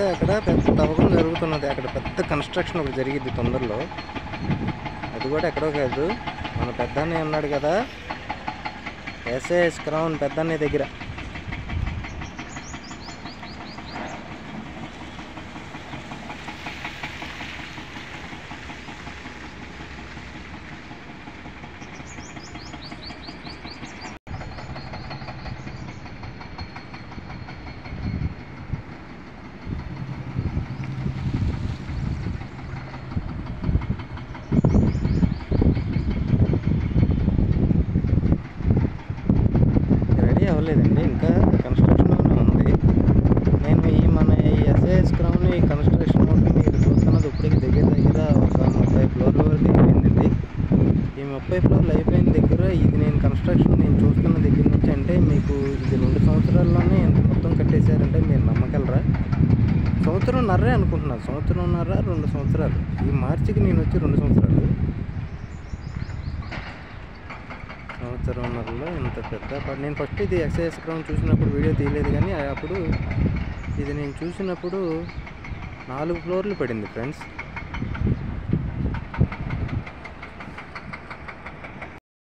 అక్కడ పెద్ద తవ్వకం జరుగుతున్నది అక్కడ పెద్ద కన్స్ట్రక్షన్ ఒకటి జరిగిద్ది తొందరలో అది కూడా ఎక్కడో కాదు మన పెద్దన్నయ్య ఉన్నాడు కదా ఎస్ఏఎస్ క్రౌన్ పెద్దన్నయ్య దగ్గర రెడీ అవ్వలేదండి ఇంకా కన్స్ట్రక్షన్లోనే ఉంది నేను ఈ మన ఈ ఎస్ఏఎస్ క్రౌన్ ఈ కన్స్ట్రక్షన్ వర్క్ మీరు చూస్తున్నది ఇప్పటికి దగ్గర దగ్గర ఒక ముప్పై ఫ్లోర్ల వరకు అయిపోయిందండి ఈ ముప్పై ఫ్లోర్లు అయిపోయిన దగ్గర ఇది నేను కన్స్ట్రక్షన్ నేను చూస్తున్న దగ్గర నుంచి అంటే మీకు ఇది రెండు సంవత్సరాల్లోనే ఎంత మొత్తం కట్టేశారంటే మీరు నమ్మగలరా సంవత్సరంన్నరే అనుకుంటున్నారు సంవత్సరంన్నర రెండు సంవత్సరాలు ఈ మార్చికి నేను వచ్చి రెండు సంవత్సరాలు సంవత్సరంన్నరలో ఇంత పెద్ద ప- నేను ఫస్ట్ ఇది ఎక్సైజ్ గ్రౌండ్ చూసినప్పుడు వీడియో తీయలేదు కానీ అప్పుడు ఇది నేను చూసినప్పుడు నాలుగు ఫ్లోర్లు పడింది ఫ్రెండ్స్